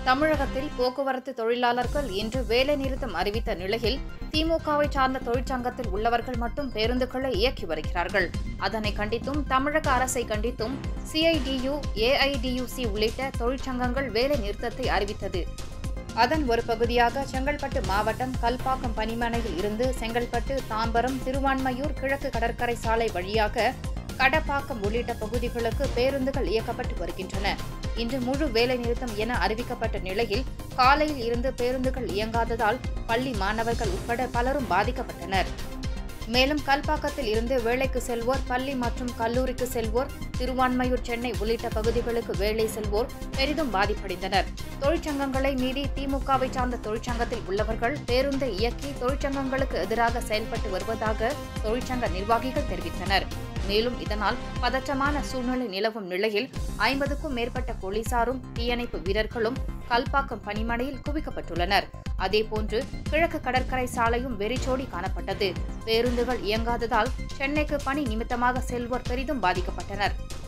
தமிழகத்தில் போக்குவரத்து தொழிலாளர்கள் இன்று வேலைநிறுத்தம் அறிவித்த நிலையில் திமுகவை சார்ந்த தொழிற்சங்கத்தில் உள்ளவர்கள் மட்டும் பேருந்துகளை இயக்கி வருகிறார்கள் அதனை கண்டித்தும் தமிழக அரசை கண்டித்தும் சிஐடியு ஏஐடியுசி உள்ளிட்ட தொழிற்சங்கங்கள் வேலை நிறுத்தத்தை அறிவித்தது அதன் ஒரு பகுதியாக செங்கல்பட்டு மாவட்டம் கல்பாக்கம் பணிமனையில் இருந்து செங்கல்பட்டு தாம்பரம் திருவான்மையூர் கிழக்கு கடற்கரை சாலை வழியாக கடப்பாக்கம் உள்ளிட்ட பகுதிகளுக்கு பேருந்துகள் இயக்கப்பட்டு வருகின்றன இன்று முழு வேலை நிறுத்தம் என அறிவிக்கப்பட்ட நிலையில் காலையில் இருந்து பேருந்துகள் இயங்காததால் பள்ளி மாணவர்கள் உட்பட பலரும் பாதிக்கப்பட்டனர் மேலும் கல்பாக்கத்தில் இருந்து வேலைக்கு செல்வோர் பள்ளி மற்றும் கல்லூரிக்கு செல்வோர் திருவான்மையூர் சென்னை உள்ளிட்ட பகுதிகளுக்கு வேலை செல்வோர் பெரிதும் பாதிப்படைந்தனர் தொழிற்சங்கங்களை மீறி திமுகவை சார்ந்த தொழிற்சங்கத்தில் உள்ளவர்கள் பேருந்தை இயக்கி தொழிற்சங்கங்களுக்கு எதிராக செயல்பட்டு வருவதாக தொழிற்சங்க நிர்வாகிகள் தெரிவித்தனர் மேலும் இதனால் பதற்றமான சூழ்நிலை நிலவும் நிலையில் ஐம்பதுக்கும் மேற்பட்ட போலீசாரும் தீயணைப்பு வீரர்களும் கல்பாக்கம் பணிமனையில் குவிக்கப்பட்டுள்ளனர் அதேபோன்று கிழக்கு கடற்கரை சாலையும் வெறிச்சோடி காணப்பட்டது பேருந்துகள் இயங்காததால் சென்னைக்கு பணி நிமித்தமாக செல்வோர் பெரிதும் பாதிக்கப்பட்டனர்